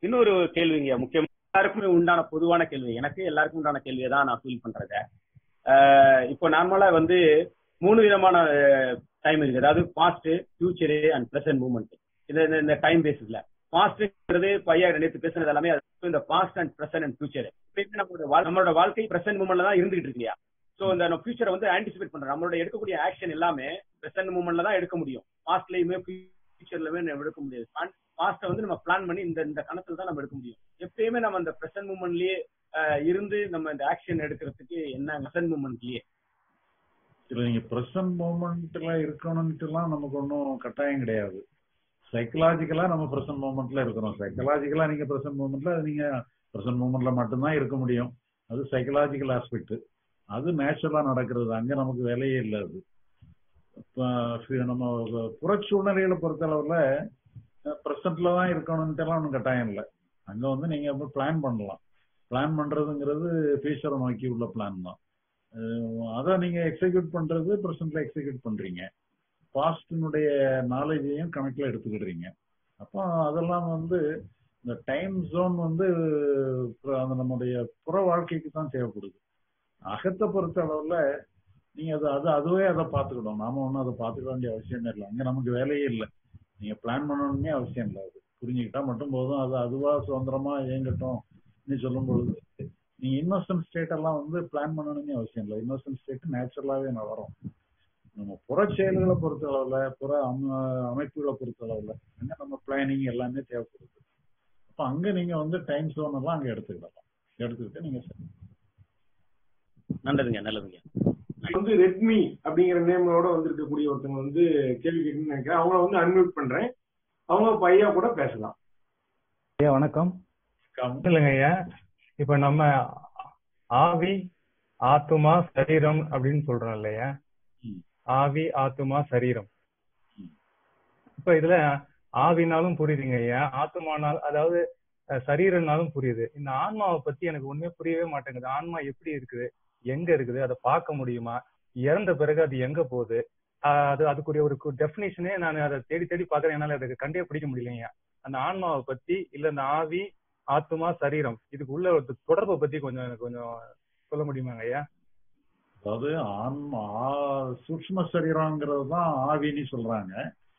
இன்னொரு கேள்விங்க முக்கியமா எல்லாருக்குமே உண்டான பொதுவான கேள்வி எனக்கு எல்லாருக்கும் உண்டான கேள்வியை தான் நான் ஃபீல் பண்றத ஆஹ் இப்போ நார்மலா வந்து மூணு விதமான டைம் இருக்கு அதாவது past future and present moment இந்த இந்த- இந்த டைம் பேசிஸ்ல பாஸ்ட்ங்கிறது பையா நேற்று பேசுனது எல்லாமே அது இந்த past and present and future நம்மளோட வாழ்- நம்மளோட வாழ்க்கை பிரசன்ட் மூமெண்ட்ல தான் இருந்துகிட்டு இருக்கு இல்லையா சோ இந்த ஃபியூச்சரை வந்து ஆன்டிசிபேட் பண்றோம் நம்மளோட எடுக்கக்கூடிய ஆக்ஷன் எல்லாமே பிரசன்ட் மூமெண்ட்ல தான் எடுக்க முடியும் பாஸ்ட்லயுமே ஃபியூச்சர்லயுமே நம்ம எடுக்க முடியாது பாஸ்ட வந்து நம்ம பிளான் பண்ணி இந்த இந்த கணத்துல தான் நம்ம எடுக்க முடியும் எப்பயுமே நம்ம அந்த பிரசன்ட் மூமெண்ட்லயே இருந்து நம்ம இந்த ஆக்ஷன் எடுக்கிறதுக்கு என்ன பிரசன்ட் மூமெண்ட்லயே இதுல நீங்க பிரசன்ட் மூமெண்ட்ல இருக்கணும்ட்டுலாம் நமக்கு ஒன்றும் கட்டாயம் கிடையாது சைக்கலாஜிக்கலா நம்ம பிரசன்ட் மூமெண்ட்ல இருக்கிறோம் சைக்கலாஜிக்கலா நீங்க பிரசன்ட் மூமெண்ட்ல நீங்க பிரசன்ட் மூமெண்ட்ல மட்டும்தான் இருக்க முடியும் அது சைக்கலாஜிக்கல் ஆஸ்பெக்ட் அது நேச்சுரலா நடக்கிறது அங்க நமக்கு வேலையே இல்லை அது இப்ப நம்ம புறச்சூழ்நிலைகளை பொறுத்தளவுல பிரசன்ட்ல தான் இருக்கணும்ட்டுலாம் ஒன்றும் கட்டாயம் இல்லை அங்க வந்து நீங்க பிளான் பண்ணலாம் பிளான் பண்றதுங்கிறது ஃபியூச்சரை நோக்கி உள்ள பிளான் தான் அஹ் அதை நீங்க எக்ஸிக்யூட் பண்றது பிரசன்ட்ல எக்ஸிக்யூட் பண்றீங்க பாஸ்டினுடைய நாலேஜையும் கணக்குல எடுத்துக்கிடுறீங்க அப்போ அதெல்லாம் வந்து இந்த டைம் ஜோன் வந்து அப்புறம் அந்த நம்முடைய புற வாழ்க்கைக்கு தான் தேவைப்படுது அகத்தை பொறுத்த அளவுல நீங்க அது அது அதுவே அதை பார்த்துக்கிடும் நாம ஒன்றும் அதை பார்த்துக்க வேண்டிய அவசியமே இல்லை அங்க நமக்கு வேலையே இல்லை நீங்க பிளான் பண்ணணும்னே அவசியம் இல்லை அது புரிஞ்சுக்கிட்டா மட்டும் போதும் அது அதுவா சுதந்திரமா இயங்கட்டும் நீ சொல்லும் பொழுது நீங்க இன்னோசன்ட் ஸ்டேட் எல்லாம் வந்து பிளான் பண்ணணும்னு அவசியம் இல்லை இன்னோசன்ட் ஸ்டேட் நேச்சுரலாவே நான் வரும் நம்ம புற செயல்களை பொறுத்த அளவுல புற அம- அமைப்புகளை பொறுத்த அளவுல அங்க நம்ம பிளானிங் எல்லாமே தேவைப்படுது அப்ப அங்க நீங்க வந்து டைம் ஜோன் எல்லாம் அங்க எடுத்துக்கிடலாம் எடுத்துக்கிட்டு நீங்க செய்யலாம். நல்லதுங்க நல்லதுங்க வந்து ரெட்மி அப்படிங்கிற நேமோட வந்திருக்கக்கூடிய ஒருத்தவங்க வந்து கேள்வி கேட்கணும்னு நினைக்கிறேன் அவங்கள வந்து அன்மியூட் பண்றேன் அவங்க பையா கூட பேசலாம் ஐயா வணக்கம் கம்- இல்லைங்க ஐயா இப்ப நம்ம ஆவி ஆத்துமா சரீரம் அப்படின்னு சொல்றோம் இல்லையா ம். ஆவி ஆத்துமா சரீரம் ம். இப்ப இதுல ஆவினாலும் புரியுதுங்க ஐயா ஆத்துமானால் அதாவது அஹ், சரீரம்னாலும் புரியுது இந்த ஆன்மாவை பத்தி எனக்கு ஒண்ணுமே புரியவே மாட்டேங்குது ஆன்மா எப்படி இருக்குது எங்க இருக்குது அதை பார்க்க முடியுமா இறந்த பிறகு அது எங்க போகுது ஆஹ் அது அதுக்குரிய ஒரு டெஃபினேஷனே நான் அதை தேடி தேடி பாக்குறேன் என்னால அதுக்கு கண்டே பிடிக்க முடியலைங்க அந்த ஆன்மாவை பத்தி இல்ல இந்த ஆவி ஆத்துமா சரீரம் இதுக்கு உள்ள ஒரு தொடர்பை பத்தி கொஞ்சம் எனக்கு கொஞ்சம் சொல்ல முடியுமாங்க ஐயா அதாவது ஆன்மா ஆ- சூக்ஷ்ம சரீரங்கிறது தான் ஆவின்னு சொல்றாங்க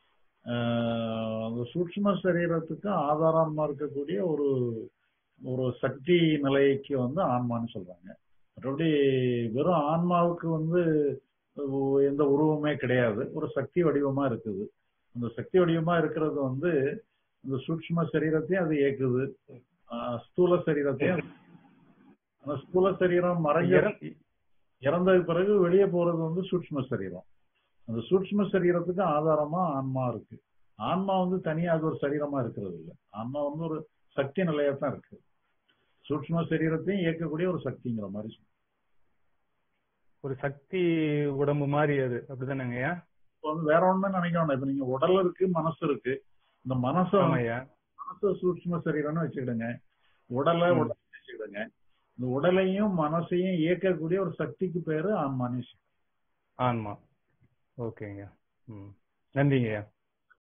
ஆஹ் அந்த சூக்ஷ்ம சரீரத்துக்கு ஆதாரமா இருக்கக்கூடிய ஒரு ஒரு சக்தி நிலைக்கு வந்து ஆன்மான்னு சொல்றாங்க மற்றபடி வெறும் ஆன்மாவுக்கு வந்து ஒ- எந்த உருவமே கிடையாது ஒரு சக்தி வடிவமா இருக்குது அந்த சக்தி வடிவமா இருக்கிறது வந்து இந்த சூக்ஷ்ம சரீரத்தையும் அது இயக்குது ஆஹ் ஸ்தூல சரீரத்தையும் அந்த ஸ்தூல சரீரம் மறைஞ்ச இறந்- இறந்ததுக்கு பிறகு வெளியே போறது வந்து சூட்ச்ம சரீரம் அந்த சூட்ச்ம சரீரத்துக்கு ஆதாரமா ஆன்மா இருக்கு ஆன்மா வந்து தனியா அது ஒரு சரீரமா இருக்கிறது இல்ல ஆன்மா வந்து ஒரு சக்தி நிலையா தான் இருக்கு சூட்ச்ம சரீரத்தையும் இயக்கக்கூடிய ஒரு சக்திங்கிற மாதிரி சொல்றோம். ஒரு சக்தி உடம்பு மாதிரி அது அப்படிதானேங்க ஐயா இப்ப வந்து வேற ஒண்ணுமே நினைக்க வேண்டாம் இப்ப நீங்க உடல் இருக்கு மனசு இருக்கு இந்த மனசை ஆமா ஐயா மனசு சூட்ச்ம சரீரம்னு வச்சுக்கிடுங்க உடலை ம். உடல் வச்சுக்கிடுங்க இந்த உடலையும் மனசையும் இயக்கக்கூடிய ஒரு சக்திக்கு பேரு ஆன்மான்னு சொல்றோம். ஆன்மா ஓகேங்க ம் நன்றிங்க ஐயா